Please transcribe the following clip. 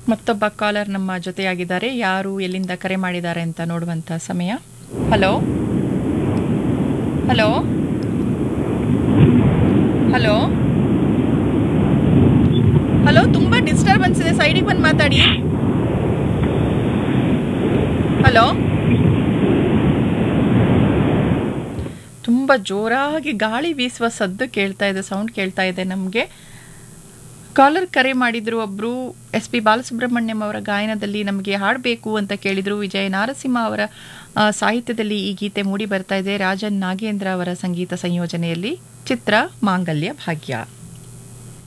ಮತ್ತೊಬ್ಬ ಕಾಲರ್ ನಮ್ಮ ಜೊತೆಯಾಗಿದ್ದಾರೆ ಯಾರು ಎಲ್ಲಿಂದ ಕರೆ ಮಾಡಿದ್ದಾರೆ ಅಂತ ನೋಡುವಂತ ಸಮಯ ಹಲೋ ಹಲೋ ಹಲೋ ಹಲೋ ತುಂಬಾ ಡಿಸ್ಟರ್ಬೆನ್ಸ್ ಇದೆ ಸೈಡಿಗೆ ಬಂದು ಮಾತಾಡಿ ಹಲೋ ತುಂಬ ಜೋರಾಗಿ ಗಾಳಿ ಬೀಸುವ ಸದ್ದು ಕೇಳ್ತಾ ಇದೆ ಸೌಂಡ್ ಕೇಳ್ತಾ ಇದೆ ನಮಗೆ ಕಾಲರ್ ಕರೆ ಮಾಡಿದ್ರು ಒಬ್ರು ಎಸ್ ಪಿ ಬಾಲಸುಬ್ರಹ್ಮಣ್ಯಂ ಅವರ ಗಾಯನದಲ್ಲಿ ನಮಗೆ ಹಾಡಬೇಕು ಅಂತ ಕೇಳಿದ್ರು ವಿಜಯ ನಾರಸಿಂಹ ಅವರ ಆ, ಸಾಹಿತ್ಯದಲ್ಲಿ ಈ ಗೀತೆ ಮೂಡಿ ಬರ್ತಾ ಇದೆ ರಾಜನ್ ನಾಗೇಂದ್ರ ಅವರ ಸಂಗೀತ ಸಂಯೋಜನೆಯಲ್ಲಿ ಚಿತ್ರ ಮಾಂಗಲ್ಯ ಭಾಗ್ಯ